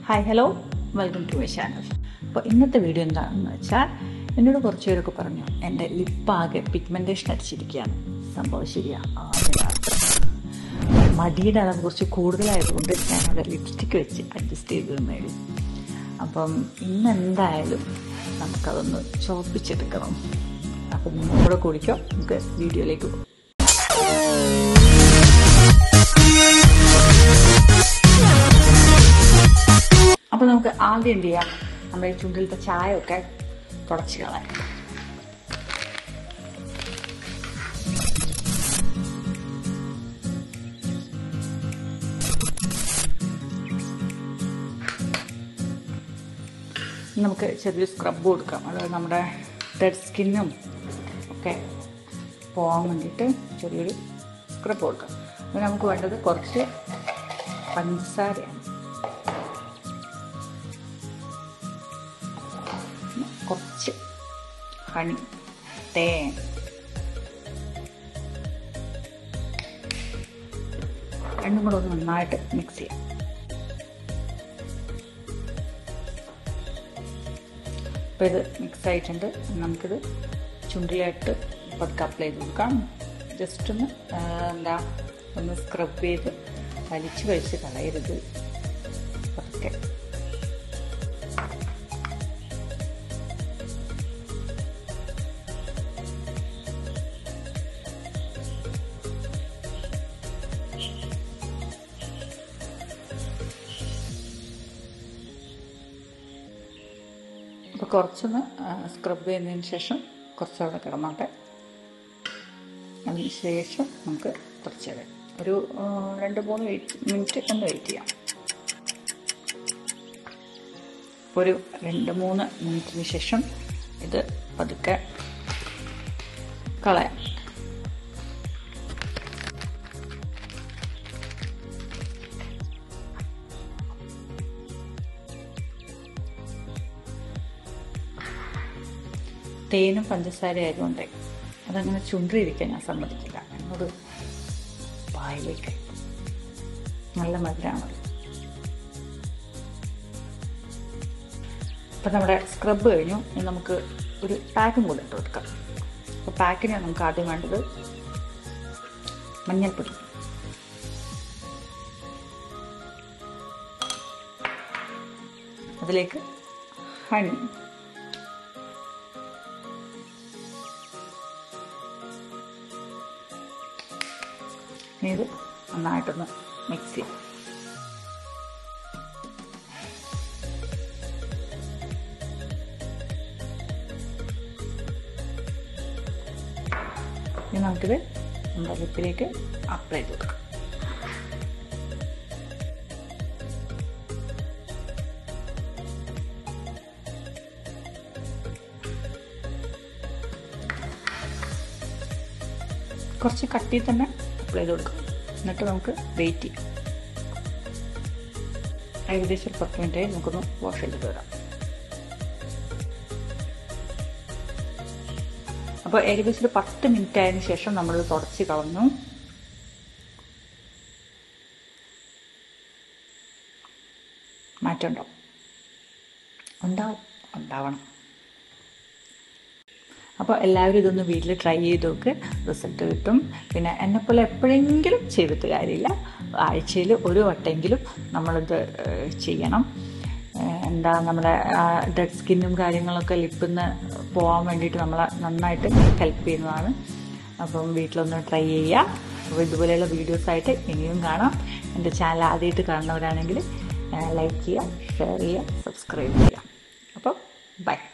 hi hello welcome to my channel അപ്പോൾ ഇന്നത്തെ video എന്താണെന്ന് വെച്ചാൽ എന്നോട് കുറച്ച് പേരൊക്കെ പറഞ്ഞു എൻ്റെ ലിപ്പാകെ പിഗ്മെൻറ്റേഷൻ അടിച്ചിരിക്കുകയാണ് സംഭവം ശരിയാ അതിനാണ് മടിയുടെ അളവ് കുറച്ച് കൂടുതലായതുകൊണ്ട് ഞാൻ അവിടെ ലിപ്സ്റ്റിക്ക് വെച്ച് അഡ്ജസ്റ്റ് ചെയ്ത് തന്നേടി അപ്പം ഇന്ന് എന്തായാലും നമുക്കതൊന്ന് ചോപ്പിച്ചെടുക്കണം അപ്പം നിങ്ങളും കൂടെ കുടിക്കോ നമുക്ക് വീഡിയോയിലേക്ക് പോകും അപ്പോൾ നമുക്ക് ആദ്യം എന്ത് ചെയ്യാം നമ്മുടെ ഈ ചുണ്ടിലത്തെ ചായ ഒക്കെ തുടച്ച് കളയാം നമുക്ക് ചെറിയൊരു സ്ക്രബ് കൊടുക്കാം അതായത് നമ്മുടെ ഡെഡ് സ്കിന്നും ഒക്കെ പോകാൻ വേണ്ടിയിട്ട് ചെറിയൊരു സ്ക്രബ് കൊടുക്കാം അപ്പോൾ നമുക്ക് വേണ്ടത് കുറച്ച് പഞ്ചസാരയാണ് കുറച്ച് ഹണി തേൻ രണ്ടും കൂടെ ഒന്ന് നന്നായിട്ട് മിക്സ് ചെയ്യാം അപ്പോൾ ഇത് മിക്സ് ആയിട്ടുണ്ട് നമുക്കിത് ചുണ്ടിലായിട്ട് പതുക്കെ അപ്ലൈ ചെയ്ത് കൊടുക്കാം ജസ്റ്റ് ഒന്ന് എന്താ ഒന്ന് സ്ക്രബ് ചെയ്ത് വലിച്ച് വലിച്ച് കളയരുത് പതുക്കെ അപ്പോൾ കുറച്ചൊന്ന് സ്ക്രബ് ചെയ്യുന്നതിന് ശേഷം കുറച്ചവിടെ കിടന്നോട്ടെ അതിന് ശേഷം നമുക്ക് കുറച്ച് നേരം ഒരു രണ്ട് മൂന്ന് വെയിറ്റ് മിനിറ്റ് ഒന്ന് വെയിറ്റ് ചെയ്യാം ഒരു രണ്ട് മൂന്ന് മിനിറ്റിന് ശേഷം ഇത് പതുക്കെ കളയാം തേനും പഞ്ചസാര ആയതുകൊണ്ട് അതങ്ങനെ ചുണ്ടിരിക്കാൻ ഞാൻ സമ്മതിക്കില്ല എന്നോട് വായിലേക്ക് നല്ല മധുരമാണത് അപ്പം നമ്മുടെ സ്ക്രബ് കഴിഞ്ഞു ഇനി നമുക്ക് ഒരു പാക്കും കൂടെ ഇട്ട് കൊടുക്കാം അപ്പോൾ പാക്കിന് നമുക്ക് ആദ്യം വേണ്ടത് മഞ്ഞൾപ്പൊടി അതിലേക്ക് ഹണി ഇനി ഇത് നന്നായിട്ടൊന്ന് മിക്സ് ചെയ്യാം ഇനി നമുക്കിത് നമ്മുടെ ലിപ്പിലേക്ക് അപ്ലൈ ചെയ്ത് കൊടുക്കാം കുറച്ച് കട്ടി തന്നെ അപ്ലൈ ചെയ്ത് കൊടുക്കാം എന്നിട്ട് നമുക്ക് വെയിറ്റ് ചെയ്യാം ഏകദേശം ഒരു പത്ത് മിനിറ്റ് നമുക്കൊന്ന് വാഷ് ചെയ്തിട്ട് വരാം അപ്പോൾ ഏകദേശം ഒരു പത്ത് മിനിറ്റ് ആയതിനു ശേഷം നമ്മൾ തുടച്ച് കളഞ്ഞു മാറ്റമുണ്ടോ ഉണ്ടാവും ഉണ്ടാവണം അപ്പോൾ എല്ലാവരും ഇതൊന്ന് വീട്ടിൽ ട്രൈ ചെയ്ത് നോക്ക് റിസൾട്ട് കിട്ടും പിന്നെ എന്നെപ്പോലെ എപ്പോഴെങ്കിലും ചെയ്തിട്ട് കാര്യമില്ല ആഴ്ചയിൽ ഒരു വട്ടെങ്കിലും നമ്മളിത് ചെയ്യണം എന്താ നമ്മുടെ ഡെഡ് സ്കിന്നും കാര്യങ്ങളൊക്കെ ലിപ്പിന്ന് പോകാൻ വേണ്ടിയിട്ട് നമ്മളെ നന്നായിട്ട് ഹെൽപ്പ് ചെയ്യുന്നതാണ് അപ്പം വീട്ടിലൊന്ന് ട്രൈ ചെയ്യുക അപ്പോൾ ഇതുപോലെയുള്ള വീഡിയോസായിട്ട് ഇനിയും കാണാം എൻ്റെ ചാനൽ ആദ്യമായിട്ട് കാണുന്നവരാണെങ്കിൽ ലൈക്ക് ചെയ്യുക ഷെയർ ചെയ്യുക സബ്സ്ക്രൈബ് ചെയ്യുക അപ്പോൾ ബൈ